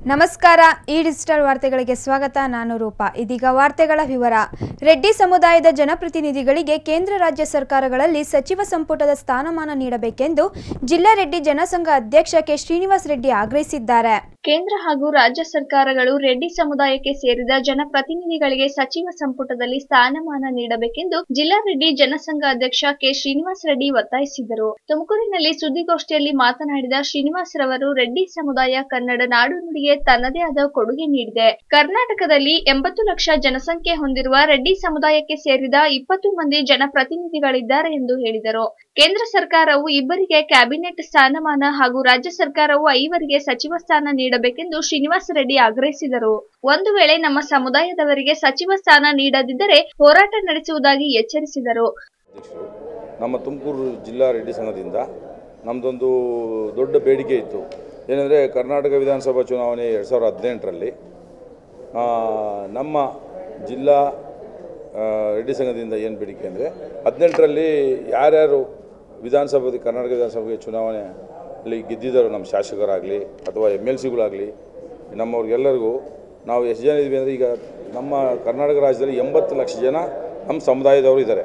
ನಮಸ್ಕಾರ ಈ ಡಿಜಿಟಲ್ ವಾರ್ತೆಗಳಿಗೆ ಸ್ವಾಗತ ನಾನು ರೂಪಾ ಇದೀಗ ವಾರ್ತೆಗಳ ವಿವರ ರೆಡ್ಡಿ ಸಮುದಾಯದ ಜನಪ್ರತಿನಿಧಿಗಳಿಗೆ ಕೇಂದ್ರ ರಾಜ್ಯ ಸರ್ಕಾರಗಳಲ್ಲಿ ಸಚಿವ ಸಂಪುಟದ ಸ್ಥಾನಮಾನ ನೀಡಬೇಕೆಂದು ಜಿಲ್ಲಾ ರೆಡ್ಡಿ ಜನಸಂಘ ಅಧ್ಯಕ್ಷ ಕೆ ಶ್ರೀನಿವಾಸ್ ರೆಡ್ಡಿ ಆಗ್ರಹಿಸಿದ್ದಾರೆ ಕೇಂದ್ರ ಹಾಗೂ ರಾಜ್ಯ ಸರ್ಕಾರಗಳು ರೆಡ್ಡಿ ಸಮುದಾಯಕ್ಕೆ ಸೇರಿದ ಜನಪ್ರತಿನಿಧಿಗಳಿಗೆ ಸಚಿವ ಸಂಪುಟದಲ್ಲಿ ಸ್ಥಾನಮಾನ ನೀಡಬೇಕೆಂದು ಜಿಲ್ಲಾ ರೆಡ್ಡಿ ಜನಸಂಘ ಅಧ್ಯಕ್ಷ ಕೆ ಶ್ರೀನಿವಾಸ್ ರೆಡ್ಡಿ ಒತ್ತಾಯಿಸಿದರು ತುಮಕೂರಿನಲ್ಲಿ ಸುದ್ದಿಗೋಷ್ಠಿಯಲ್ಲಿ ಮಾತನಾಡಿದ ಶ್ರೀನಿವಾಸ್ ರವರು ರೆಡ್ಡಿ ಸಮುದಾಯ ಕನ್ನಡ ನಾಡು ನುಡಿಗೆ ತನ್ನದೇ ಆದ ಕೊಡುಗೆ ನೀಡಿದೆ ಕರ್ನಾಟಕದಲ್ಲಿ ಎಂಬತ್ತು ಲಕ್ಷ ಜನಸಂಖ್ಯೆ ಹೊಂದಿರುವ ರೆಡ್ಡಿ ಸಮುದಾಯಕ್ಕೆ ಸೇರಿದ ಇಪ್ಪತ್ತು ಮಂದಿ ಜನಪ್ರತಿನಿಧಿಗಳಿದ್ದಾರೆ ಎಂದು ಹೇಳಿದರು ಕೇಂದ್ರ ಸರ್ಕಾರವು ಇಬ್ಬರಿಗೆ ಕ್ಯಾಬಿನೆಟ್ ಸ್ಥಾನಮಾನ ಹಾಗೂ ರಾಜ್ಯ ಸರ್ಕಾರವು ಐವರಿಗೆ ಸಚಿವ ಸ್ಥಾನ ನೀಡಬೇಕೆಂದು ಶ್ರೀನಿವಾಸ ರೆಡ್ಡಿ ಆಗ್ರಹಿಸಿದರು ಒಂದು ವೇಳೆ ನಮ್ಮ ಸಮುದಾಯದವರಿಗೆ ಸಚಿವ ಸ್ಥಾನ ನೀಡದಿದ್ದರೆ ಹೋರಾಟ ನಡೆಸುವುದಾಗಿ ಎಚ್ಚರಿಸಿದರು ಅಧ್ಯಕ್ಷರು ನಮ್ಮ ತುಮಕೂರು ಜಿಲ್ಲಾ ರೆಡ್ಡಿ ಸಂಘದಿಂದ ನಮ್ಮದೊಂದು ದೊಡ್ಡ ಬೇಡಿಕೆ ಇತ್ತು ಏನಂದರೆ ಕರ್ನಾಟಕ ವಿಧಾನಸಭಾ ಚುನಾವಣೆ ಎರಡು ಸಾವಿರದ ಹದಿನೆಂಟರಲ್ಲಿ ಆ, ನಮ್ಮ ಜಿಲ್ಲಾ ಆ, ರೆಡ್ಡಿ ಸಂಘದಿಂದ ಏನು ಬೇಡಿಕೆ ಅಂದರೆ ಹದಿನೆಂಟರಲ್ಲಿ ಯಾರ್ಯಾರು ವಿಧಾನಸಭೆ ಕರ್ನಾಟಕ ವಿಧಾನಸಭೆ ಚುನಾವಣೆ ಅಲ್ಲಿ ಗೆದ್ದಿದ್ದಾರೋ ನಮ್ಮ ಶಾಸಕರಾಗಲಿ ಅಥವಾ ಎಮ್ ಎಲ್ ಸಿಗಳಾಗಲಿ ನಮ್ಮವ್ರಿಗೆಲ್ಲರಿಗೂ ನಾವು ಎಷ್ಟು ಜನ ಇದ್ದೀವಿ ಅಂದರೆ ಈಗ ನಮ್ಮ ಕರ್ನಾಟಕ ರಾಜ್ಯದಲ್ಲಿ ಎಂಬತ್ತು ಲಕ್ಷ ಜನ ನಮ್ಮ ಸಮುದಾಯದವರು ಇದ್ದಾರೆ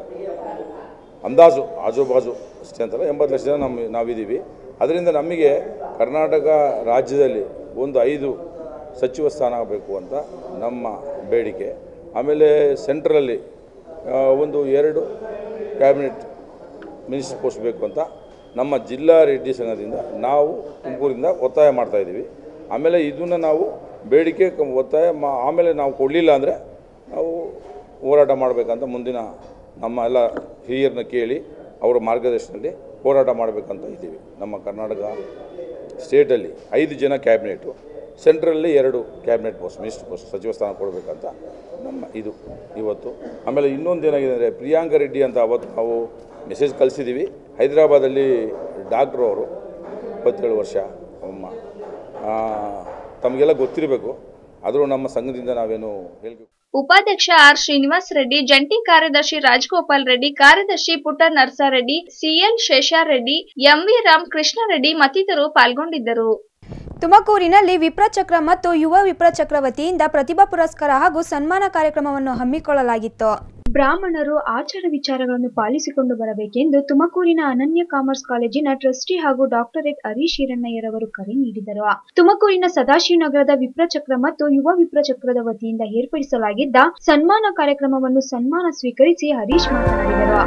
ಅಂದಾಜು ಆಜುಬಾಜು ಅಷ್ಟೇ ಅಂತಲ್ಲ ಎಂಬತ್ತು ಲಕ್ಷ ಜನ ನಮ್ಮ ನಾವಿದ್ದೀವಿ ಅದರಿಂದ ನಮಗೆ ಕರ್ನಾಟಕ ರಾಜ್ಯದಲ್ಲಿ ಒಂದು ಐದು ಸಚಿವ ಸ್ಥಾನ ಆಗಬೇಕು ಅಂತ ನಮ್ಮ ಬೇಡಿಕೆ ಆಮೇಲೆ ಸೆಂಟ್ರಲ್ಲಿ ಆ, ಒಂದು ಎರಡು ಕ್ಯಾಬಿನೆಟ್ ಮಿನಿಸ್ಟರ್ ಪೋಸ್ಟ್ ಬೇಕು ಅಂತ ನಮ್ಮ ಜಿಲ್ಲಾ ರೆಡ್ಡಿ ಸಂಘದಿಂದ ನಾವು ತುಮಕೂರಿಂದ ಒತ್ತಾಯ ಮಾಡ್ತಾಯಿದ್ದೀವಿ ಆಮೇಲೆ ಇದನ್ನು ನಾವು ಬೇಡಿಕೆ ಕ- ಒತ್ತಾಯ ಮಾ ಆಮೇಲೆ ನಾವು ಕೊಡಲಿಲ್ಲ ಅಂದರೆ ನಾವು ಹೋರಾಟ ಮಾಡಬೇಕಂತ ಮುಂದಿನ ನಮ್ಮ ಎಲ್ಲ ಹಿರಿಯರನ್ನ ಕೇಳಿ ಅವರ ಮಾರ್ಗದರ್ಶನದಲ್ಲಿ ಹೋರಾಟ ಮಾಡಬೇಕಂತ ಇದ್ದೀವಿ ನಮ್ಮ ಕರ್ನಾಟಕ ಸ್ಟೇಟಲ್ಲಿ ಐದು ಜನ ಕ್ಯಾಬಿನೆಟು ಸೆಂಟ್ರಲ್ಲಿ ಎರಡು ಕ್ಯಾಬಿನೆಟ್ ಪೋಸ್ಟ್ ಮಿನಿಸ್ಟರ್ ಪೋಸ್ಟ್ ಸಚಿವ ಸ್ಥಾನ ಕೊಡಬೇಕಂತ ನಮ್ಮ ಇದು ಇವತ್ತು ಆಮೇಲೆ ಇನ್ನೊಂದು ಏನಾಗಿದೆ ಅಂದರೆ ಪ್ರಿಯಾಂಕ ರೆಡ್ಡಿ ಅಂತ ಅವತ್ತು ನಾವು ಮೆಸೇಜ್ ಕಳಿಸಿದ್ದೀವಿ ಹೈದರಾಬಾದಲ್ಲಿ ಡಾಕ್ಟ್ರು ಅವರು ಇಪ್ಪತ್ತೇಳು ವರ್ಷ ಅಮ್ಮ ಆ, ತಮಗೆಲ್ಲ ಗೊತ್ತಿರಬೇಕು ಆದರೂ ನಮ್ಮ ಸಂಘದಿಂದ ನಾವೇನು ಹೇಳಬೇಕು ಉಪಾಧ್ಯಕ್ಷ ಆರ್ ಶ್ರೀನಿವಾಸ್ ರೆಡ್ಡಿ ಜಂಟಿ ಕಾರ್ಯದರ್ಶಿ ರಾಜಗೋಪಾಲ್ ರೆಡ್ಡಿ ಕಾರ್ಯದರ್ಶಿ ಪುಟ್ಟ ನರ್ಸಾರೆಡ್ಡಿ ಸಿಎಲ್ ಶೇಷಾರೆಡ್ಡಿ ಎಂವಿ ರಾಮಕೃಷ್ಣ ರೆಡ್ಡಿ ಮತ್ತಿತರರು ಪಾಲ್ಗೊಂಡಿದ್ದರು ತುಮಕೂರಿನಲ್ಲಿ ವಿಪ್ರಚಕ್ರ ಮತ್ತು ಯುವ ವಿಪ್ರಚಕ್ರ ವತಿಯಿಂದ ಪ್ರತಿಭಾ ಪುರಸ್ಕಾರ ಹಾಗೂ ಸನ್ಮಾನ ಕಾರ್ಯಕ್ರಮವನ್ನು ಹಮ್ಮಿಕೊಳ್ಳಲಾಗಿತ್ತು ಬ್ರಾಹ್ಮಣರು ಆಚಾರ ವಿಚಾರಗಳನ್ನು ಪಾಲಿಸಿಕೊಂಡು ಬರಬೇಕೆಂದು ತುಮಕೂರಿನ ಅನನ್ಯ ಕಾಮರ್ಸ್ ಕಾಲೇಜಿನ ಟ್ರಸ್ಟಿ ಹಾಗೂ ಡಾಕ್ಟರೇಟ್ ಹರೀಶ್ ಹಿರಣ್ಣಯ್ಯರವರು ಕರೆ ನೀಡಿದರು ತುಮಕೂರಿನ ಸದಾಶಿವನಗರದ ವಿಪ್ರಚಕ್ರ ಮತ್ತು ಯುವ ವಿಪ್ರಚಕ್ರದ ವತಿಯಿಂದ ಏರ್ಪಡಿಸಲಾಗಿದ್ದ ಸನ್ಮಾನ ಕಾರ್ಯಕ್ರಮವನ್ನು ಸನ್ಮಾನ ಸ್ವೀಕರಿಸಿ ಹರೀಶ್ ಮಾತನಾಡಿದರು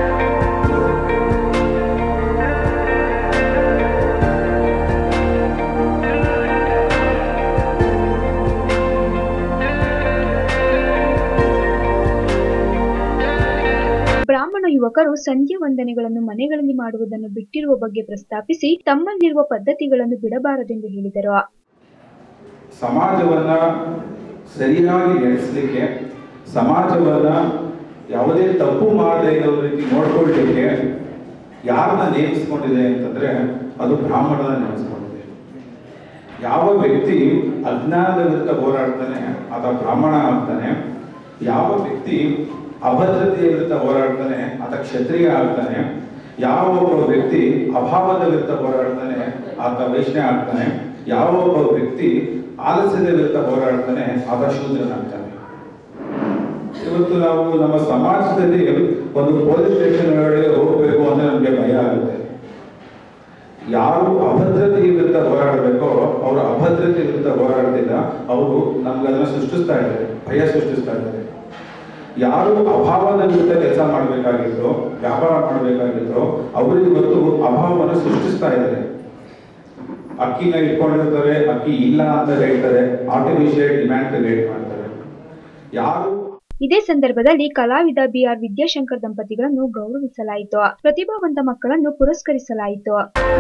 ಬ್ರಾಹ್ಮಣ ಯುವಕರು ಸಂಧ್ಯಾ ವಂದನೆಗಳನ್ನು ಮನೆಗಳಲ್ಲಿ ಮಾಡುವುದನ್ನು ಬಿಟ್ಟಿರುವ ಬಗ್ಗೆ ಪ್ರಸ್ತಾಪಿಸಿ ತಮ್ಮಲ್ಲಿರುವ ಪದ್ಧತಿಗಳನ್ನು ಬಿಡಬಾರದೆಂದು ಹೇಳಿದರು ಸಮಾಜವನ್ನ ಸರಿಯಾಗಿ ನಡೆಸಲಿಕ್ಕೆ ಸಮಾಜವನ್ನ ಯಾವುದೇ ತಪ್ಪು ಮಾಡದೇ ಇರೋ ರೀತಿ ನೋಡ್ಕೊಳ್ಲಿಕ್ಕೆ ಯಾರನ್ನ ನೇಮಿಸ್ಕೊಂಡಿದೆ ಅಂತಂದ್ರೆ ಅದು ಬ್ರಾಹ್ಮಣನ ನೇಮಿಸ್ಕೊಂಡಿದೆ ಯಾವ ವ್ಯಕ್ತಿ ಅಜ್ಞಾನದ ವಿರುದ್ಧ ಹೋರಾಡ್ತಾನೆ ಆತ ಬ್ರಾಹ್ಮಣ ಆಗ್ತಾನೆ ಯಾವ ವ್ಯಕ್ತಿ ಅಭದ್ರತೆಯ ವಿರುದ್ಧ ಹೋರಾಡ್ತಾನೆ ಆತ ಕ್ಷತ್ರಿಯ ಆಗ್ತಾನೆ ಯಾವ ಒಬ್ಬ ವ್ಯಕ್ತಿ ಅಭಾವದ ವಿರುದ್ಧ ಹೋರಾಡ್ತಾನೆ ಆತ ವೈಷ್ಣವ ಆಗ್ತಾನೆ ಯಾವ ಒಬ್ಬ ವ್ಯಕ್ತಿ ಆಲಸ್ಯದ ವಿರುದ್ಧ ಹೋರಾಡ್ತಾನೆ ಆತ ಶೂದ್ರನಾಗ್ತಾನೆ ಇವತ್ತು ನಾವು ನಮ್ಮ ಸಮಾಜದಲ್ಲಿ ಒಂದು ಪೊಲೀಸ್ ಸ್ಟೇಷನ್ ಒಳಗಡೆ ಹೋಗಬೇಕು ಅಂದ್ರೆ ನಮಗೆ ಭಯ ಆಗುತ್ತೆ ಯಾರು ಅಭದ್ರತೆ ವಿರುದ್ಧ ಹೋರಾಡಬೇಕೋ ಅವರು ಅಭದ್ರತೆ ವಿರುದ್ಧ ಹೋರಾಡ್ತಿಲ್ಲ ಅವರು ನಮ್ಗೆ ಅದನ್ನ ಸೃಷ್ಟಿಸ್ತಾ ಇದ್ದಾರೆ ಭಯ ಸೃಷ್ಟಿಸ್ತಾ ಇದ್ದಾರೆ ಯಾರು ಅಭಾವದ ವಿರುದ್ಧ ಕೆಲಸ ಮಾಡಬೇಕಾಗಿತ್ತು ವ್ಯಾಪಾರ ಮಾಡಬೇಕಾಗಿತ್ತು ಅವರು ಇವತ್ತು ಅಭಾವವನ್ನು ಸೃಷ್ಟಿಸ್ತಾ ಇದ್ದಾರೆ ಅಕ್ಕಿನ ಇಟ್ಕೊಂಡಿರ್ತಾರೆ ಅಕ್ಕಿ ಇಲ್ಲ ಅಂತ ಹೇಳ್ತಾರೆ ಆರ್ಟಿಫಿಷಿಯಲ್ ಡಿಮ್ಯಾಂಡ್ ಕ್ರಿಯೇಟ್ ಮಾಡ್ತಾರೆ ಯಾರು ಇದೇ ಸಂದರ್ಭದಲ್ಲಿ ಕಲಾವಿದ ಬಿಆರ್ ವಿದ್ಯಾಶಂಕರ್ ದಂಪತಿಗಳನ್ನು ಗೌರವಿಸಲಾಯಿತು ಪ್ರತಿಭಾವಂತ ಮಕ್ಕಳನ್ನು ಪುರಸ್ಕರಿಸಲಾಯಿತು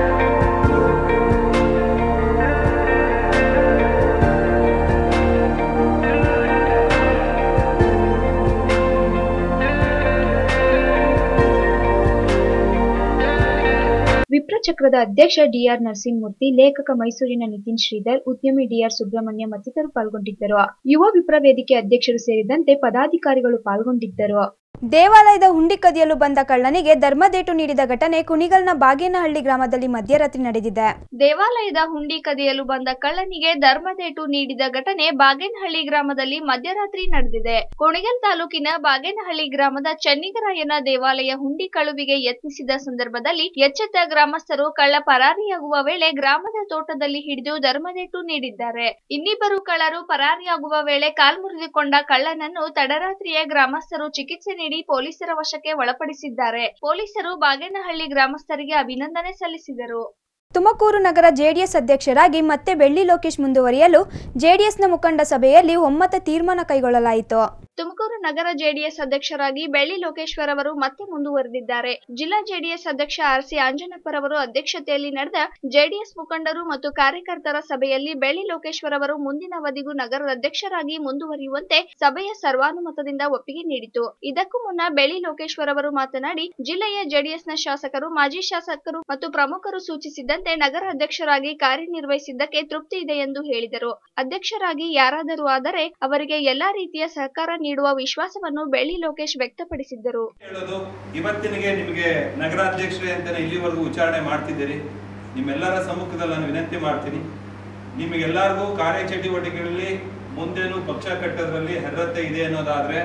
ವಿಪ್ರಚಕ್ರದ ಅಧ್ಯಕ್ಷ ಡಿಆರ್ ನರಸಿಂಹಮೂರ್ತಿ ಲೇಖಕ ಮೈಸೂರಿನ ನಿತಿನ್ ಶ್ರೀಧರ್ ಉದ್ಯಮಿ ಡಿಆರ್ ಸುಬ್ರಹ್ಮಣ್ಯ ಮತ್ತಿತರರು ಪಾಲ್ಗೊಂಡಿದ್ದರು ಯುವ ವಿಪ್ರ ವೇದಿಕೆ ಅಧ್ಯಕ್ಷರು ಸೇರಿದಂತೆ ಪದಾಧಿಕಾರಿಗಳು ಪಾಲ್ಗೊಂಡಿದ್ದರು ದೇವಾಲಯದ ಹುಂಡಿ ಕದಿಯಲು ಬಂದ ಕಳ್ಳನಿಗೆ ಧರ್ಮದೇಟು ನೀಡಿದ ಘಟನೆ ಕುಣಿಗಲ್ನ ಬಾಗೇನಹಳ್ಳಿ ಗ್ರಾಮದಲ್ಲಿ ಮಧ್ಯರಾತ್ರಿ ನಡೆದಿದೆ ದೇವಾಲಯದ ಹುಂಡಿ ಕದಿಯಲು ಬಂದ ಕಳ್ಳನಿಗೆ ಧರ್ಮದೇಟು ನೀಡಿದ ಘಟನೆ ಬಾಗೇನಹಳ್ಳಿ ಗ್ರಾಮದಲ್ಲಿ ಮಧ್ಯರಾತ್ರಿ ನಡೆದಿದೆ ಕುಣಿಗಲ್ ತಾಲೂಕಿನ ಬಾಗೇನಹಳ್ಳಿ ಗ್ರಾಮದ ಚೆನ್ನಿಗರಾಯನ ದೇವಾಲಯ ಹುಂಡಿ ಕಳುವಿಗೆ ಯತ್ನಿಸಿದ ಸಂದರ್ಭದಲ್ಲಿ ಎಚ್ಚೆತ್ತ ಗ್ರಾಮಸ್ಥರು ಕಳ್ಳ ಪರಾರಿಯಾಗುವ ವೇಳೆ ಗ್ರಾಮದ ತೋಟದಲ್ಲಿ ಹಿಡಿದು ಧರ್ಮದೇಟು ನೀಡಿದ್ದಾರೆ ಇನ್ನಿಬ್ಬರು ಕಳ್ಳರು ಪರಾರಿಯಾಗುವ ವೇಳೆ ಕಾಲ್ಮುರಿದುಕೊಂಡ ಕಳ್ಳನನ್ನು ತಡರಾತ್ರಿಯೇ ಗ್ರಾಮಸ್ಥರು ಚಿಕಿತ್ಸೆ ನೀಡಿ ಪೊಲೀಸರ ವಶಕ್ಕೆ ಒಳಪಡಿಸಿದ್ದಾರೆ ಪೊಲೀಸರು ಬಾಗೇನಹಳ್ಳಿ ಗ್ರಾಮಸ್ಥರಿಗೆ ಅಭಿನಂದನೆ ಸಲ್ಲಿಸಿದರು ತುಮಕೂರು ನಗರ ಜೆಡಿಎಸ್ ಅಧ್ಯಕ್ಷರಾಗಿ ಮತ್ತೆ ಬೆಳ್ಳಿ ಲೋಕೇಶ್ ಮುಂದುವರಿಯಲು ಜೆಡಿಎಸ್ನ ಮುಖಂಡ ಸಭೆಯಲ್ಲಿ ಒಮ್ಮತ ತೀರ್ಮಾನ ಕೈಗೊಳ್ಳಲಾಯಿತು ತುಮಕೂರು ನಗರ ಜೆಡಿಎಸ್ ಅಧ್ಯಕ್ಷರಾಗಿ ಬೆಳ್ಳಿ ಲೋಕೇಶ್ವರ್ ಅವರು ಮತ್ತೆ ಮುಂದುವರೆದಿದ್ದಾರೆ ಜಿಲ್ಲಾ ಜೆಡಿಎಸ್ ಅಧ್ಯಕ್ಷ ಆರ್ ಸಿ ಆಂಜನಪ್ಪರವರು ಅಧ್ಯಕ್ಷತೆಯಲ್ಲಿ ನಡೆದ ಜೆಡಿಎಸ್ ಮುಖಂಡರು ಮತ್ತು ಕಾರ್ಯಕರ್ತರ ಸಭೆಯಲ್ಲಿ ಬೆಳ್ಳಿ ಲೋಕೇಶ್ವರ್ ಅವರು ಮುಂದಿನ ಅವಧಿಗೂ ನಗರದ ಅಧ್ಯಕ್ಷರಾಗಿ ಮುಂದುವರಿಯುವಂತೆ ಸಭೆಯ ಸರ್ವಾನುಮತದಿಂದ ಒಪ್ಪಿಗೆ ನೀಡಿತು ಇದಕ್ಕೂ ಮುನ್ನ ಬೆಳ್ಳಿ ಲೋಕೇಶ್ವರ್ ಅವರು ಮಾತನಾಡಿ ಜಿಲ್ಲೆಯ ಜೆಡಿಎಸ್ನ ಶಾಸಕರು ಮಾಜಿ ಶಾಸಕರು ಮತ್ತು ಪ್ರಮುಖರು ಸೂಚಿಸಿದ್ದಂತೆ ನಗರ ಅಧ್ಯಕ್ಷರಾಗಿ ಕಾರ್ಯನಿರ್ವಹಿಸಿದ್ದಕ್ಕೆ ತೃಪ್ತಿ ಇದೆ ಎಂದು ಹೇಳಿದರು ಅಧ್ಯಕ್ಷರಾಗಿ ಯಾರಾದರೂ ಆದರೆ ಅವರಿಗೆ ಎಲ್ಲಾ ರೀತಿಯ ಸಹಕಾರ ನೀಡುವ ವಿಶ್ವಾಸವನ್ನು ಬೆಳ್ಳಿ ಲೋಕೇಶ್ ವ್ಯಕ್ತಪಡಿಸಿದ್ದರು ಹೇಳೋದು ಇವತ್ತಿನಿಗೆ ನಿಮಗೆ ನಗರಾಧ್ಯಕ್ಷರೇ ಅಂತಾನೆ ಇಲ್ಲಿವರೆಗೂ ಉಚ್ಚಾರಣೆ ಮಾಡ್ತಿದ್ದೀರಿ ನಿಮ್ಮೆಲ್ಲರ ಸಮ್ಮುಖದಲ್ಲಿ ನಾನು ವಿನಂತಿ ಮಾಡ್ತೀನಿ ನಿಮಗೆಲ್ಲರಿಗೂ ಕಾರ್ಯಚಟುವಟಿಕೆಗಳಲ್ಲಿ ಮುಂದೇನು ಪಕ್ಷ ಕಟ್ಟೋದ್ರಲ್ಲಿ ಅರ್ಹತೆ ಇದೆ ಅನ್ನೋದಾದ್ರೆ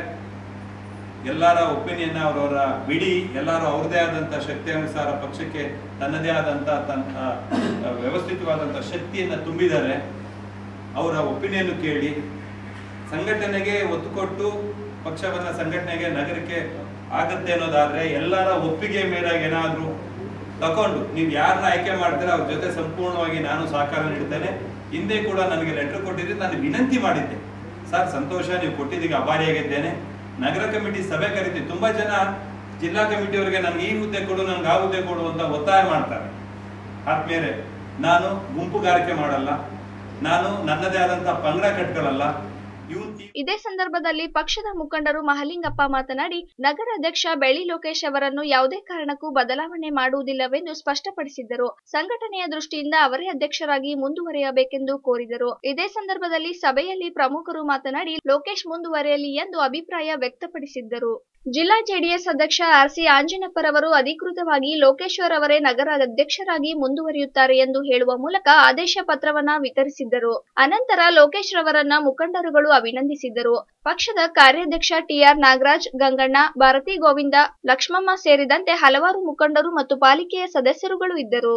ಎಲ್ಲರ ಒಪಿನಿಯನ್ ಅವರವರ ಬಿಡಿ ಎಲ್ಲರೂ ಅವ್ರದೇ ಆದಂಥ ಶಕ್ತಿ ಅನುಸಾರ ಪಕ್ಷಕ್ಕೆ ತನ್ನದೇ ಆದಂಥ ತನ್ನ ಆ, ವ್ಯವಸ್ಥಿತವಾದಂಥ ಶಕ್ತಿಯನ್ನು ತುಂಬಿದ್ದಾರೆ ಅವರ ಒಪಿನಿಯನ್ ಕೇಳಿ ಸಂಘಟನೆಗೆ ಒತ್ತು ಕೊಟ್ಟು ಪಕ್ಷವನ್ನ ಸಂಘಟನೆಗೆ ನಗರಕ್ಕೆ ಆಗತ್ತೆ ಅನ್ನೋದಾದ್ರೆ ಎಲ್ಲರ ಒಪ್ಪಿಗೆ ಮೇಲಾಗಿ ಏನಾದ್ರೂ ತಕೊಂಡು ನೀವು ಯಾರನ್ನ ಆಯ್ಕೆ ಮಾಡ್ತೀರಾ ಅವ್ರ ಜೊತೆ ಸಂಪೂರ್ಣವಾಗಿ ನಾನು ಸಹಕಾರ ನೀಡ್ತೇನೆ ಹಿಂದೆ ಕೂಡ ನನಗೆ ಲೆಟರ್ ಕೊಟ್ಟಿದ್ರೆ ನಾನು ವಿನಂತಿ ಮಾಡಿದ್ದೆ ಸರ್ ಸಂತೋಷ ನೀವು ಕೊಟ್ಟಿದ್ದಕ್ಕೆ ಅಭಾರಿಯಾಗಿದ್ದೇನೆ ನಗರ ಕಮಿಟಿ ಸಭೆ ಕರಿತೀವಿ ತುಂಬಾ ಜನ ಜಿಲ್ಲಾ ಕಮಿಟಿಯವರಿಗೆ ನನ್ಗೆ ಈ ಹುದ್ದೆ ಕೊಡು ನನ್ಗೆ ಆ ಹುದ್ದೆ ಕೊಡು ಅಂತ ಒತ್ತಾಯ ಮಾಡ್ತಾರೆ ಆದ್ಮೇಲೆ ನಾನು ಗುಂಪುಗಾರಿಕೆ ಮಾಡಲ್ಲ ನಾನು ನನ್ನದೇ ಆದಂತಹ ಪಂಗಡ ಕಟ್ಕೊಳ್ಳಲ್ಲ ಇವ್ರು ಇದೇ ಸಂದರ್ಭದಲ್ಲಿ ಪಕ್ಷದ ಮುಖಂಡರು ಮಹಲಿಂಗಪ್ಪ ಮಾತನಾಡಿ ನಗರ ಅಧ್ಯಕ್ಷ ಬೆಳ್ಳಿ ಲೋಕೇಶ್ ಅವರನ್ನು ಯಾವುದೇ ಕಾರಣಕ್ಕೂ ಬದಲಾವಣೆ ಮಾಡುವುದಿಲ್ಲವೆಂದು ಸ್ಪಷ್ಟಪಡಿಸಿದ್ದರು ಸಂಘಟನೆಯ ದೃಷ್ಟಿಯಿಂದ ಅವರೇ ಅಧ್ಯಕ್ಷರಾಗಿ ಮುಂದುವರಿಯಬೇಕೆಂದು ಕೋರಿದರು ಇದೇ ಸಂದರ್ಭದಲ್ಲಿ ಸಭೆಯಲ್ಲಿ ಪ್ರಮುಖರು ಮಾತನಾಡಿ ಲೋಕೇಶ್ ಮುಂದುವರಿಯಲಿ ಎಂದು ಅಭಿಪ್ರಾಯ ವ್ಯಕ್ತಪಡಿಸಿದ್ದರು ಜಿಲ್ಲಾ ಜೆಡಿಎಸ್ ಅಧ್ಯಕ್ಷ ಆರ್ ಸಿ ಆಂಜನಪ್ಪರವರು ಅಧಿಕೃತವಾಗಿ ಲೋಕೇಶ್ವರ್ ಅವರೇ ನಗರ ಅಧ್ಯಕ್ಷರಾಗಿ ಮುಂದುವರಿಯುತ್ತಾರೆ ಎಂದು ಹೇಳುವ ಮೂಲಕ ಆದೇಶ ಪತ್ರವನ್ನ ವಿತರಿಸಿದ್ದರು ಅನಂತರ ಲೋಕೇಶ್ ರವರನ್ನ ಮುಖಂಡರುಗಳು ಅಭಿನಂದಿಸಿದ್ದರು ಪಕ್ಷದ ಕಾರ್ಯಾಧ್ಯಕ್ಷ ಟಿಆರ್ ನಾಗರಾಜ್ ಗಂಗಣ್ಣ ಭಾರತಿ ಗೋವಿಂದ ಲಕ್ಷ್ಮಮ್ಮ ಸೇರಿದಂತೆ ಹಲವಾರು ಮುಖಂಡರು ಮತ್ತು ಪಾಲಿಕೆಯ ಸದಸ್ಯರುಗಳು ಇದ್ದರು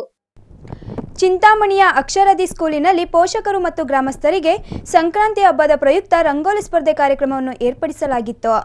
ಚಿಂತಾಮಣಿಯ ಅಕ್ಷರದಿ ಸ್ಕೂಲಿನಲ್ಲಿ ಪೋಷಕರು ಮತ್ತು ಗ್ರಾಮಸ್ಥರಿಗೆ ಸಂಕ್ರಾಂತಿ ಹಬ್ಬದ ಪ್ರಯುಕ್ತ ರಂಗೋಲಿ ಸ್ಪರ್ಧೆ ಕಾರ್ಯಕ್ರಮವನ್ನು ಏರ್ಪಡಿಸಲಾಗಿತ್ತು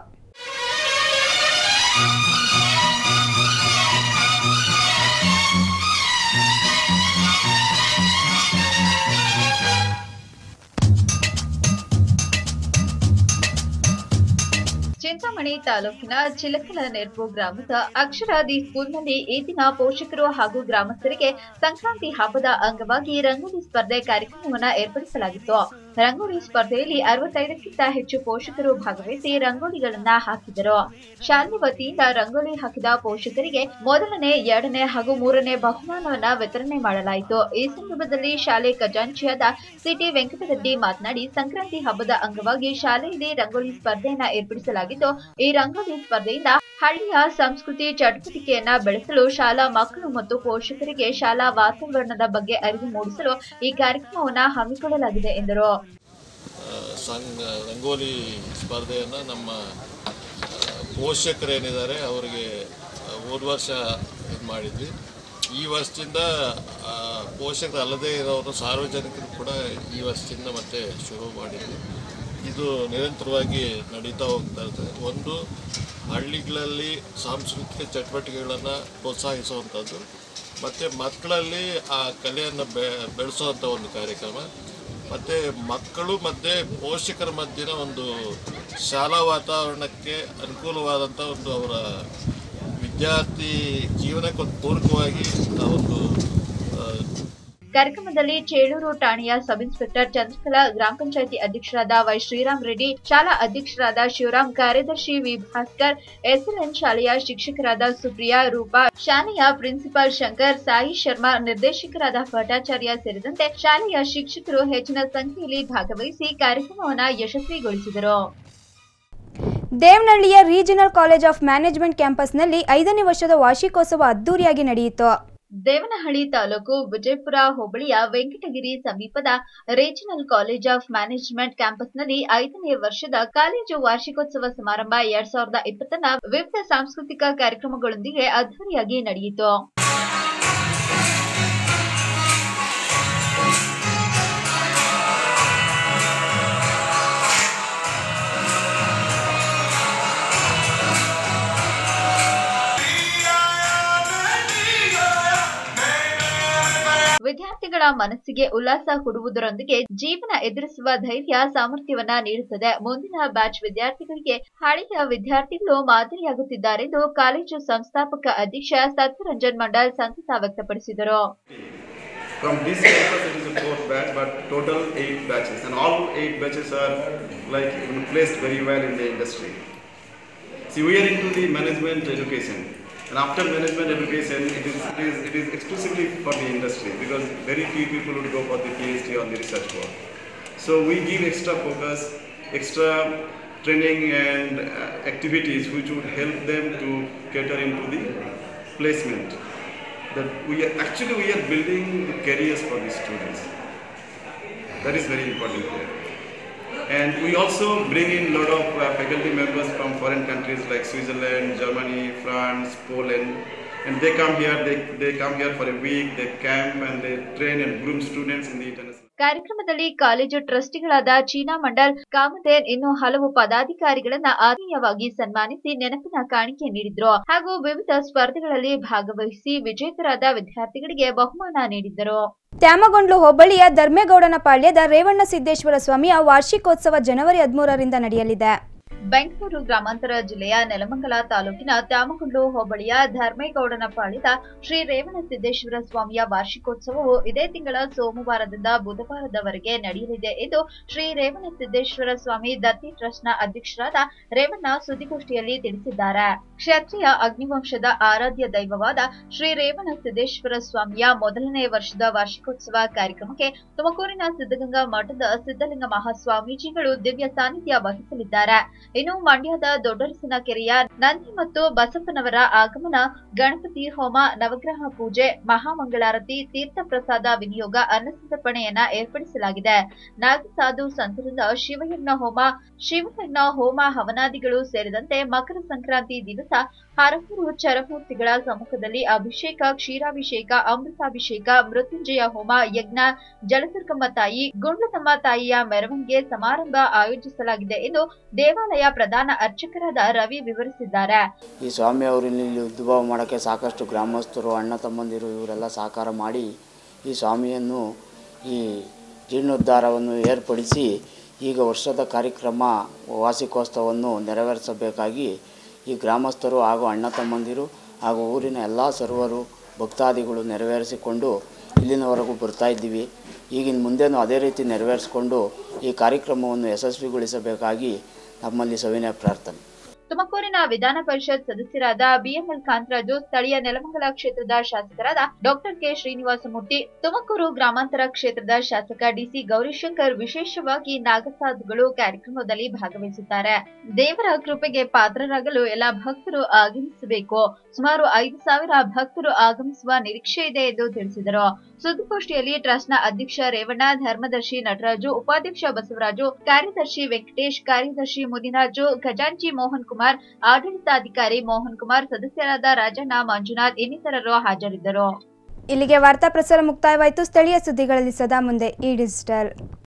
ಚಿಂತಾಮಣಿ ತಾಲೂಕಿನ ಚಿಲಕಲ ನೆರ್ಪು ಗ್ರಾಮದ ಅಕ್ಷರಾದಿ ಸ್ಕೂಲ್ನಲ್ಲಿ ಈ ದಿನ ಪೋಷಕರು ಹಾಗೂ ಗ್ರಾಮಸ್ಥರಿಗೆ ಸಂಕ್ರಾಂತಿ ಹಬ್ಬದ ಅಂಗವಾಗಿ ರಂಗೋಲಿ ಸ್ಪರ್ಧೆ ಕಾರ್ಯಕ್ರಮವನ್ನ ಏರ್ಪಡಿಸಲಾಗಿತ್ತು ರಂಗೋಲಿ ಸ್ಪರ್ಧೆಯಲ್ಲಿ ಅರವತ್ತೈದಕ್ಕಿಂತ ಹೆಚ್ಚು ಪೋಷಕರು ಭಾಗವಹಿಸಿ ರಂಗೋಲಿಗಳನ್ನ ಹಾಕಿದರು ಶಾಲೆ ವತಿಯಿಂದ ರಂಗೋಲಿ ಹಾಕಿದ ಪೋಷಕರಿಗೆ ಮೊದಲನೇ ಎರಡನೇ ಹಾಗೂ ಮೂರನೇ ಬಹುಮಾನವನ್ನ ವಿತರಣೆ ಮಾಡಲಾಯಿತು ಈ ಸಂದರ್ಭದಲ್ಲಿ ಶಾಲೆ ಖಜಾಂಚಿಯಾದ ಸಿಟಿ ವೆಂಕಟರೆಡ್ಡಿ ಮಾತನಾಡಿ ಸಂಕ್ರಾಂತಿ ಹಬ್ಬದ ಅಂಗವಾಗಿ ಶಾಲೆಯಲ್ಲಿ ರಂಗೋಲಿ ಸ್ಪರ್ಧೆಯನ್ನ ಏರ್ಪಡಿಸಲಾಗಿದ್ದು ಈ ರಂಗೋಲಿ ಸ್ಪರ್ಧೆಯಿಂದ ಹಳ್ಳಿಯ ಸಂಸ್ಕೃತಿ ಚಟುವಟಿಕೆಯನ್ನ ಬೆಳೆಸಲು ಶಾಲಾ ಮಕ್ಕಳು ಮತ್ತು ಪೋಷಕರಿಗೆ ಶಾಲಾ ವಾತಾವರಣದ ಬಗ್ಗೆ ಅರಿವು ಮೂಡಿಸಲು ಈ ಕಾರ್ಯಕ್ರಮವನ್ನ ಹಮ್ಮಿಕೊಳ್ಳಲಾಗಿದೆ ಎಂದರು ಸಂಘ ರಂಗೋಲಿ ಸ್ಪರ್ಧೆಯನ್ನು ನಮ್ಮ ಆ, ಪೋಷಕರೇನಿದ್ದಾರೆ ಅವರಿಗೆ ಆ, ಹೋದ ವರ್ಷ ಇದು ಮಾಡಿದ್ವಿ ಈ ವರ್ಷದಿಂದ ಆ, ಪೋಷಕರು ಅಲ್ಲದೇ ಇರೋರು ಸಾರ್ವಜನಿಕರು ಕೂಡ ಈ ವರ್ಷದಿಂದ ಮತ್ತೆ ಶುರು ಮಾಡಿದ್ವಿ ಇದು ನಿರಂತರವಾಗಿ ನಡೀತಾ ಹೋಗ್ತಾ ಇರ್ತದೆ ಒಂದು ಹಳ್ಳಿಗಳಲ್ಲಿ ಸಾಂಸ್ಕೃತಿಕ ಚಟುವಟಿಕೆಗಳನ್ನು ಪ್ರೋತ್ಸಾಹಿಸುವಂಥದ್ದು ಮತ್ತು ಮಕ್ಕಳಲ್ಲಿ ಆ ಕಲೆಯನ್ನು ಬೆ ಬೆಳೆಸುವಂಥ ಒಂದು ಕಾರ್ಯಕ್ರಮ ಮತ್ತು ಮಕ್ಕಳು ಮತ್ತು ಪೋಷಕರ ಮಧ್ಯೆ ಒಂದು ಶಾಲಾ ವಾತಾವರಣಕ್ಕೆ ಅನುಕೂಲವಾದಂಥ ಒಂದು ಅವರ ವಿದ್ಯಾರ್ಥಿ ಜೀವನಕ್ಕೆ ಒಂದು ಪೂರಕವಾಗಿ ಆ ಒಂದು ಆ, ಕಾರ್ಯಕ್ರಮದಲ್ಲಿ ಚೇಳೂರು ಠಾಣೆಯ ಸಬ್ ಇನ್ಸ್ಪೆಕ್ಟರ್ ಚಂದ್ರಕಲಾ ಗ್ರಾಮ ಪಂಚಾಯತಿ ಅಧ್ಯಕ್ಷರಾದ ವೈ ಶ್ರೀರಾಮ್ ರೆಡ್ಡಿ ಶಾಲಾ ಅಧ್ಯಕ್ಷರಾದ ಶಿವರಾಮ್ ಕಾರ್ಯದರ್ಶಿ ವಿ ಭಾಸ್ಕರ್ ಎಸ್ಎಲ್ಎನ್ ಶಾಲೆಯ ಶಿಕ್ಷಕರಾದ ಸುಪ್ರಿಯಾ ರೂಪಾ ಶಾಲೆಯ ಪ್ರಿನ್ಸಿಪಾಲ್ ಶಂಕರ್ ಸಾಯಿ ಶರ್ಮಾ ನಿರ್ದೇಶಕರಾದ ಭಟ್ಟಾಚಾರ್ಯ ಸೇರಿದಂತೆ ಶಾಲೆಯ ಶಿಕ್ಷಕರು ಹೆಚ್ಚಿನ ಸಂಖ್ಯೆಯಲ್ಲಿ ಭಾಗವಹಿಸಿ ಕಾರ್ಯಕ್ರಮವನ್ನು ಯಶಸ್ವಿಗೊಳಿಸಿದರು ದೇವನಹಳ್ಳಿಯ ರೀಜನಲ್ ಕಾಲೇಜ್ ಆಫ್ ಮ್ಯಾನೇಜ್ಮೆಂಟ್ ಕ್ಯಾಂಪಸ್ನಲ್ಲಿ ಐದನೇ ವರ್ಷದ ವಾರ್ಷಿಕೋತ್ಸವ ಅದ್ದೂರಿಯಾಗಿ ನಡೆಯಿತು ದೇವನಹಳ್ಳಿ ತಾಲೂಕು ವಿಜಯಪುರ ಹೋಬಳಿಯ ವೆಂಕಟಗಿರಿ ಸಮೀಪದ ರೀಜನಲ್ ಕಾಲೇಜ್ ಆಫ್ ಮ್ಯಾನೇಜ್ಮೆಂಟ್ ಕ್ಯಾಂಪಸ್ನಲ್ಲಿ ಐದನೇ ವರ್ಷದ ಕಾಲೇಜು ವಾರ್ಷಿಕೋತ್ಸವ ಸಮಾರಂಭ ಎರಡ್ ಸಾವಿರದ ಇಪ್ಪತ್ತನ್ನ ವಿವಿಧ ಸಾಂಸ್ಕೃತಿಕ ಕಾರ್ಯಕ್ರಮಗಳೊಂದಿಗೆ ಅದ್ದೂರಿಯಾಗಿ ನಡೆಯಿತು ವಿದ್ಯಾರ್ಥಿಗಳ ಮನಸ್ಸಿಗೆ ಉಲ್ಲಾಸ ಕೊಡುವುದರೊಂದಿಗೆ ಜೀವನ ಎದುರಿಸುವ ಧೈರ್ಯ ಸಾಮರ್ಥ್ಯವನ್ನ ನೀಡುತ್ತದೆ ಮುಂದಿನ ಬ್ಯಾಚ್ ವಿದ್ಯಾರ್ಥಿಗಳಿಗೆ ಹಳೆಯ ವಿದ್ಯಾರ್ಥಿಗಳು ಮಾದರಿಯಾಗುತ್ತಿದ್ದಾರೆಂದು ಕಾಲೇಜು ಸಂಸ್ಥಾಪಕ ಅಧ್ಯಕ್ಷ ಸತ್ಯರಂಜನ್ ಮಂಡಲ್ ಸಂತಸ ವ್ಯಕ್ತಪಡಿಸಿದರು From this campus, it is a fourth batch, but total eight batches, and all eight batches are like you know, placed very well in the industry. See, we are into the management education, and after management education, it is, it is, it is exclusively for the industry because very few people would go for the PhD or the research work. So we give extra focus, extra training and uh, activities which would help them to cater into the placement. That we are actually we are building the careers for the students. That is very important here. And we also bring in a lot of uh, faculty members from foreign countries like Switzerland, Germany, France, Poland. And they come here, they, they come here for a week, they camp and they train and groom students in the international. ಕಾರ್ಯಕ್ರಮದಲ್ಲಿ college ಟ್ರಸ್ಟಿಗಳಾದ ಚೀನಾ ಮಂಡಲ್ ಕಾಮತೇನ್ ಇನ್ನು ಹಲವು ಪದಾಧಿಕಾರಿಗಳನ್ನ ಆತ್ಮೀಯವಾಗಿ ಸನ್ಮಾನಿಸಿ ನೆನಪಿನ ಕಾಣಿಕೆ ನೀಡಿದ್ರು ಹಾಗೂ ವಿವಿಧ ಸ್ಪರ್ಧೆಗಳಲ್ಲಿ ಭಾಗವಹಿಸಿ ವಿಜೇತರಾದ ವಿದ್ಯಾರ್ಥಿಗಳಿಗೆ ಬಹುಮಾನ ನೀಡಿದ್ದರು ತ್ಯಾಮಗೊಂಡ್ಲು ಹೋಬಳಿಯ ಧರ್ಮೇಗೌಡನ ಪಾಳ್ಯದ ರೇವಣ್ಣ ಸಿದ್ದೇಶ್ವರ ಸ್ವಾಮಿಯ ವಾರ್ಷಿಕೋತ್ಸವ ಜನವರಿ ಹದಿಮೂರರಿಂದ ನಡೆಯಲಿದೆ ಬೆಂಗಳೂರು ಗ್ರಾಮಾಂತರ ಜಿಲ್ಲೆಯ ನೆಲಮಂಗಲ ತಾಲೂಕಿನ ತ್ಯಾಮಗೊಂಡ್ಲು ಹೋಬಳಿಯ ಧರ್ಮೇಗೌಡನ ಪಾಳ್ಯದ ಶ್ರೀ ರೇವಣ ಸಿದ್ದೇಶ್ವರ ಸ್ವಾಮಿಯ ವಾರ್ಷಿಕೋತ್ಸವವು ಇದೇ ತಿಂಗಳ ಸೋಮವಾರದಿಂದ ಬುಧವಾರದವರೆಗೆ ನಡೆಯಲಿದೆ ಎಂದು ಶ್ರೀ ರೇವಣ ಸಿದ್ದೇಶ್ವರ ಸ್ವಾಮಿ ದತ್ತಿ ಟ್ರಸ್ಟ್ನ ಅಧ್ಯಕ್ಷರಾದ ರೇವಣ್ಣ ಸುದ್ದಿಗೋಷ್ಠಿಯಲ್ಲಿ ತಿಳಿಸಿದ್ದಾರೆ ಕ್ಷತ್ರಿಯ ಅಗ್ನಿವಂಶದ ಆರಾಧ್ಯ ದೈವವಾದ ಶ್ರೀ ರೇವಣ ಸಿದ್ದೇಶ್ವರ ಸ್ವಾಮಿಯ ಮೊದಲನೇ ವರ್ಷದ ವಾರ್ಷಿಕೋತ್ಸವ ಕಾರ್ಯಕ್ರಮಕ್ಕೆ ತುಮಕೂರಿನ ಸಿದ್ಧಗಂಗಾ ಮಠದ ಸಿದ್ದಲಿಂಗ ಮಹಾಸ್ವಾಮೀಜಿಗಳು ದಿವ್ಯ ಸಾನ್ನಿಧ್ಯ ವಹಿಸಲಿದ್ದಾರೆ ಇನ್ನು ಮಂಡ್ಯದ ದೊಡ್ಡರಸಿನ ಕೆರೆಯ ನಂದಿ ಮತ್ತು ಬಸಪ್ಪನವರ ಆಗಮನ ಗಣಪತಿ ಹೋಮ ನವಗ್ರಹ ಪೂಜೆ ಮಹಾಮಂಗಳಾರತಿ ತೀರ್ಥ ಪ್ರಸಾದ ವಿನಿಯೋಗ ಅನ್ನಸಂತರ್ಪಣೆಯನ್ನ ಏರ್ಪಡಿಸಲಾಗಿದೆ ನಾಗಸಾಧು ಸಂತರಿಂದ ಶಿವಯಜ್ಞ ಹೋಮ ಶಿವಯಜ್ಞ ಹೋಮ ಹವನಾದಿಗಳು ಸೇರಿದಂತೆ ಮಕರ ಸಂಕ್ರಾಂತಿ ದಿವಸ ಹರಹೂರು ಚರಮೂರ್ತಿಗಳ ಸಮ್ಮುಖದಲ್ಲಿ ಅಭಿಷೇಕ ಕ್ಷೀರಾಭಿಷೇಕ ಅಮೃತಾಭಿಷೇಕ ಮೃತ್ಯುಂಜಯ ಹೋಮ ಯಜ್ಞ ಜಲದುರ್ಗಮ್ಮ ತಾಯಿ ಗುಂಡ್ಲತಮ್ಮ ತಾಯಿಯ ಮೆರವಣಿಗೆ ಸಮಾರಂಭ ಆಯೋಜಿಸಲಾಗಿದೆ ಎಂದು ದೇವಾಲಯ ಪ್ರಧಾನ ಅರ್ಚಕರಾದ ರವಿ ವಿವರಿಸಿದ್ದಾರೆ ಈ ಸ್ವಾಮಿ ಅವರು ಇಲ್ಲಿ ಉದ್ಭವ ಮಾಡೋಕ್ಕೆ ಸಾಕಷ್ಟು ಗ್ರಾಮಸ್ಥರು ಅಣ್ಣ ತಮ್ಮಂದಿರು ಇವರೆಲ್ಲ ಸಹಕಾರ ಮಾಡಿ ಈ ಸ್ವಾಮಿಯನ್ನು ಈ ಜೀರ್ಣೋದ್ಧಾರವನ್ನು ಏರ್ಪಡಿಸಿ ಈಗ ವರ್ಷದ ಕಾರ್ಯಕ್ರಮ ವಾರ್ಷಿಕೋತ್ಸವವನ್ನು ನೆರವೇರಿಸಬೇಕಾಗಿ ಈ ಗ್ರಾಮಸ್ಥರು ಹಾಗೂ ಅಣ್ಣ ತಮ್ಮಂದಿರು ಹಾಗೂ ಊರಿನ ಎಲ್ಲ ಸರ್ವರು ಭಕ್ತಾದಿಗಳು ನೆರವೇರಿಸಿಕೊಂಡು ಇಲ್ಲಿನವರೆಗೂ ಬರ್ತಾ ಇದ್ದೀವಿ ಈಗಿನ ಮುಂದೆನೂ ಅದೇ ರೀತಿ ನೆರವೇರಿಸಿಕೊಂಡು ಈ ಕಾರ್ಯಕ್ರಮವನ್ನು ಯಶಸ್ವಿಗೊಳಿಸಬೇಕಾಗಿ ನಮ್ಮಲ್ಲಿ ಸವಿನಯ ಪ್ರಾರ್ಥನೆ ತುಮಕೂರಿನ ವಿಧಾನ ಪರಿಷತ್ ಸದಸ್ಯರಾದ ಬಿಎಂಎಲ್ ಕಾಂತರಾಜು ಸ್ಥಳೀಯ ನೆಲಮಂಗಲ ಕ್ಷೇತ್ರದ ಶಾಸಕರಾದ ಡಾಕ್ಟರ್ ಕೆ ಶ್ರೀನಿವಾಸಮೂರ್ತಿ ತುಮಕೂರು ಗ್ರಾಮಾಂತರ ಕ್ಷೇತ್ರದ ಶಾಸಕ ಡಿಸಿ ಗೌರಿಶಂಕರ್ ವಿಶೇಷವಾಗಿ ನಾಗಸಾಧುಗಳು ಕಾರ್ಯಕ್ರಮದಲ್ಲಿ ಭಾಗವಹಿಸುತ್ತಾರೆ ದೇವರ ಕೃಪೆಗೆ ಪಾತ್ರರಾಗಲು ಎಲ್ಲ ಭಕ್ತರು ಆಗಮಿಸಬೇಕು ಸುಮಾರು ಐದು ಸಾವಿರ ಭಕ್ತರು ಆಗಮಿಸುವ ನಿರೀಕ್ಷೆ ಇದೆ ಎಂದು ತಿಳಿಸಿದರು ಸುದ್ದಿಗೋಷ್ಠಿಯಲ್ಲಿ ಟ್ರಸ್ಟ್ನ ಅಧ್ಯಕ್ಷ ರೇವಣ್ಣ ಧರ್ಮದರ್ಶಿ ನಟರಾಜು ಉಪಾಧ್ಯಕ್ಷ ಬಸವರಾಜು ಕಾರ್ಯದರ್ಶಿ ವೆಂಕಟೇಶ್ ಕಾರ್ಯದರ್ಶಿ ಮುನಿರಾಜು ಖಜಾಂಚಿ ಮೋಹನ್ ಕುಮಾರ್ ಆಡಳಿತಾಧಿಕಾರಿ ಮೋಹನ್ ಕುಮಾರ್ ಸದಸ್ಯರಾದ ರಾಜಣ್ಣ ಮಂಜುನಾಥ್ ಇನ್ನಿತರರು ಹಾಜರಿದ್ದರು ಇಲ್ಲಿಗೆ ವಾರ್ತಾ ಪ್ರಸಾರ ಮುಕ್ತಾಯವಾಯಿತು ಸ್ಥಳೀಯ ಸುದ್ದಿಗಳಲ್ಲಿ ಸದಾ ಮುಂದೆ ಈ ಡಿಜಿಟಲ್